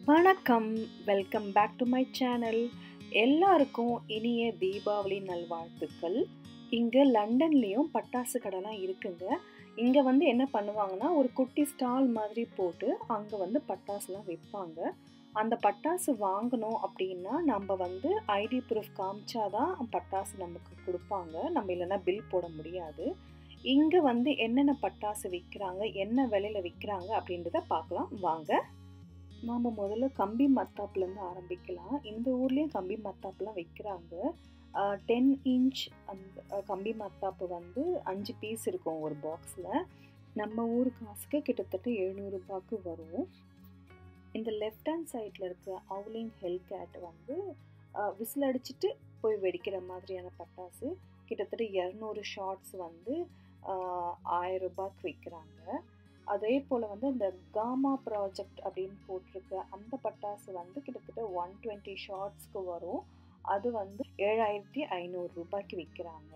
வணக்கம் welcome back to my channel எல்லாருக்கும் இனிய தீபாவளி நல்வாழ்த்துக்கள் இங்கே லண்டன்லேயும் பட்டாசு கடைலாம் இருக்குங்க இங்கே வந்து என்ன பண்ணுவாங்கன்னா ஒரு குட்டி ஸ்டால் மாதிரி போட்டு அங்கே வந்து பட்டாசுலாம் விற்பாங்க அந்த பட்டாசு வாங்கணும் அப்படின்னா நம்ம வந்து ஐடி ப்ரூஃப் காமிச்சாதான் பட்டாசு நமக்கு கொடுப்பாங்க நம்ம இல்லைன்னா பில் போட முடியாது இங்கே வந்து என்னென்ன பட்டாசு விற்கிறாங்க என்ன விலையில் விற்கிறாங்க அப்படின்றத பார்க்கலாம் வாங்க நாம் முதல்ல கம்பி மத்தாப்புலேருந்து ஆரம்பிக்கலாம் இந்த ஊர்லேயும் கம்பி மத்தாப்புலாம் விற்கிறாங்க டென் இன்ச் அந்த கம்பி மத்தாப்பு வந்து அஞ்சு பீஸ் இருக்கும் ஒரு பாக்ஸில் நம்ம ஊர் காசுக்கு கிட்டத்தட்ட எழுநூறுபாக்கு வரும் இந்த லெஃப்ட் ஹேண்ட் சைடில் இருக்கிற அவுலிங் ஹெல் கேட் வந்து விசில் அடிச்சுட்டு போய் வெடிக்கிற மாதிரியான பட்டாசு கிட்டத்தட்ட இரநூறு ஷார்ட்ஸ் வந்து ஆயிரம் ரூபாய்க்கு விற்கிறாங்க அதே போல் வந்து இந்த காமா ப்ராஜெக்ட் அப்படின்னு போட்டிருக்க அந்த பட்டாசு வந்து கிட்டத்தட்ட ஒன் டுவெண்ட்டி ஷார்ட்ஸ்க்கு வரும் அது வந்து ஏழாயிரத்தி ஐநூறு ரூபாய்க்கு விற்கிறாங்க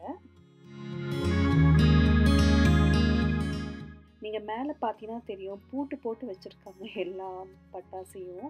நீங்கள் மேலே பார்த்தீங்கன்னா தெரியும் பூட்டு போட்டு வச்சுருக்காங்க எல்லா பட்டாசையும்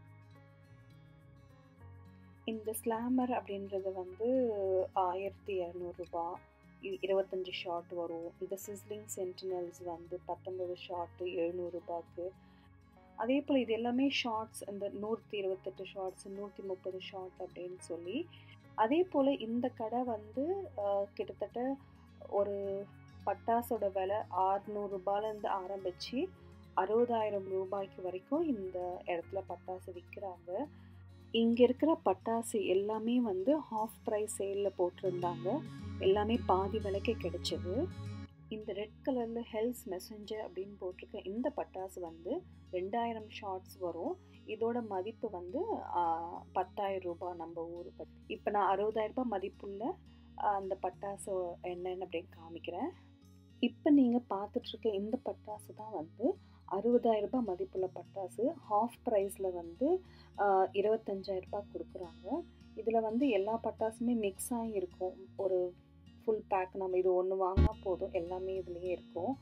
இந்த ஸ்லாமர் அப்படின்றது வந்து ஆயிரத்தி இரநூறுபா இருபத்தஞ்சி ஷார்ட் வரும் இந்த சிஸ்லிங் சென்டினல்ஸ் வந்து பத்தொம்பது ஷார்ட்டு எழுநூறுபாக்கு அதே போல் இது எல்லாமே ஷார்ட்ஸ் இந்த நூற்றி இருபத்தெட்டு ஷார்ட்ஸ் நூற்றி முப்பது ஷார்ட் அப்படின்னு சொல்லி அதே போல் இந்த கடை வந்து கிட்டத்தட்ட ஒரு பட்டாசோட விலை ஆறுநூறுபாலேருந்து ஆரம்பித்து அறுபதாயிரம் ரூபாய்க்கு வரைக்கும் இந்த இடத்துல பட்டாசு விற்கிறாங்க இங்கே இருக்கிற பட்டாசு எல்லாமே வந்து ஹாஃப் ப்ரைஸ் சேலில் போட்டிருந்தாங்க எல்லாமே பாதி விலைக்கு கிடைச்சிது இந்த ரெட் கலரில் ஹெல்ஸ் மெசஞ்சர் அப்படின்னு போட்டிருக்க இந்த பட்டாசு வந்து ரெண்டாயிரம் ஷார்ட்ஸ் வரும் இதோட மதிப்பு வந்து பத்தாயிரம் ரூபாய் நம்ம ஊர் பட் இப்போ நான் அறுபதாயிரம் ரூபாய் மதிப்புள்ள அந்த பட்டாசு என்னென்னு அப்படின்னு காமிக்கிறேன் இப்போ நீங்கள் பார்த்துட்ருக்க இந்த பட்டாசு தான் வந்து அறுபதாயிரம் ரூபாய் மதிப்புள்ள பட்டாசு ஹாஃப் ப்ரைஸில் வந்து இருபத்தஞ்சாயிரம் ரூபாய் கொடுக்குறாங்க இதில் வந்து எல்லா பட்டாசுமே மிக்ஸ் ஆகி இருக்கும் ஒரு ஃபுல் பேக் நம்ம இது ஒன்று வாங்கினா போதும் எல்லாமே இதுலேயே இருக்கும்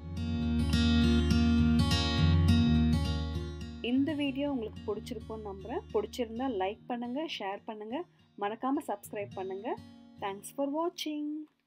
இந்த வீடியோ உங்களுக்கு பிடிச்சிருக்கும்னு நம்புகிறேன் பிடிச்சிருந்தா லைக் பண்ணுங்கள் ஷேர் பண்ணுங்கள் மறக்காமல் சப்ஸ்கிரைப் பண்ணுங்கள் தேங்க்ஸ் ஃபார் வாட்சிங்